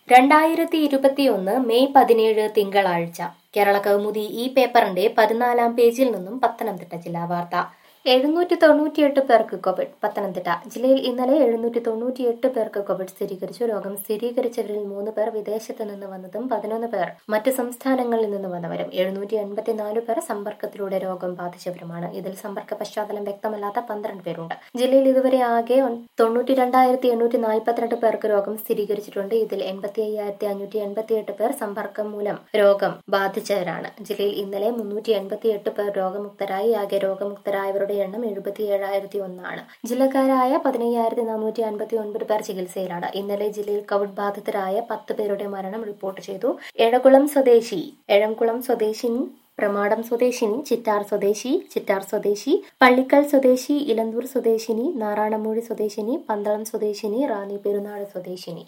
രണ്ടായിരത്തി ഇരുപത്തിയൊന്ന് മെയ് പതിനേഴ് തിങ്കളാഴ്ച കേരള കൗമുദി ഈ പേപ്പറിന്റെ പതിനാലാം പേജിൽ നിന്നും പത്തനംതിട്ട ജില്ലാ വാർത്ത എഴുന്നൂറ്റി തൊണ്ണൂറ്റിയെട്ട് പേർക്ക് കോവിഡ് പത്തനംതിട്ട ജില്ലയിൽ ഇന്നലെ എഴുന്നൂറ്റി തൊണ്ണൂറ്റിയെട്ട് പേർക്ക് കോവിഡ് സ്ഥിരീകരിച്ചു രോഗം സ്ഥിരീകരിച്ചവരിൽ മൂന്ന് പേർ വിദേശത്ത് നിന്ന് വന്നതും പതിനൊന്ന് പേർ മറ്റ് സംസ്ഥാനങ്ങളിൽ നിന്ന് വന്നവരും എഴുന്നൂറ്റി എൺപത്തിനാല് പേർ സമ്പർക്കത്തിലൂടെ രോഗം ബാധിച്ചവരുമാണ് ഇതിൽ സമ്പർക്ക പശ്ചാത്തലം വ്യക്തമല്ലാത്ത പന്ത്രണ്ട് പേരുണ്ട് ജില്ലയിൽ ഇതുവരെ ആകെ തൊണ്ണൂറ്റി രണ്ടായിരത്തി എണ്ണൂറ്റി നാൽപ്പത്തിരണ്ട് പേർക്ക് രോഗം സ്ഥിരീകരിച്ചിട്ടുണ്ട് ഇതിൽ എൺപത്തി അയ്യായിരത്തി അഞ്ഞൂറ്റി എൺപത്തിയെട്ട് പേർ സമ്പർക്കം മൂലം രോഗം ബാധിച്ചവരാണ് ജില്ലയിൽ ഇന്നലെ മുന്നൂറ്റി എൺപത്തിയെട്ട് പേർ രോഗമുക്തരായി ആകെ രോഗമുക്തരായവരുടെ എണ്ണം എഴുപത്തി ഏഴായിരത്തി ഒന്നാണ് ജില്ലക്കാരായ പതിനയ്യായിരത്തി നാനൂറ്റി അൻപത്തി ഒൻപത് പേർ ചികിത്സയിലാണ് ഇന്നലെ ജില്ലയിൽ കോവിഡ് ബാധിതരായ പത്ത് പേരുടെ മരണം റിപ്പോർട്ട് ചെയ്തു എഴകുളം സ്വദേശി എഴംകുളം സ്വദേശിനി പ്രമാടം സ്വദേശിനി ചിറ്റാർ സ്വദേശി ചിറ്റാർ സ്വദേശി പള്ളിക്കൽ സ്വദേശി ഇലന്തൂർ സ്വദേശിനി നാറാണമൂഴി സ്വദേശിനി പന്തളം സ്വദേശിനി റാന്നി പെരുന്നാട് സ്വദേശിനി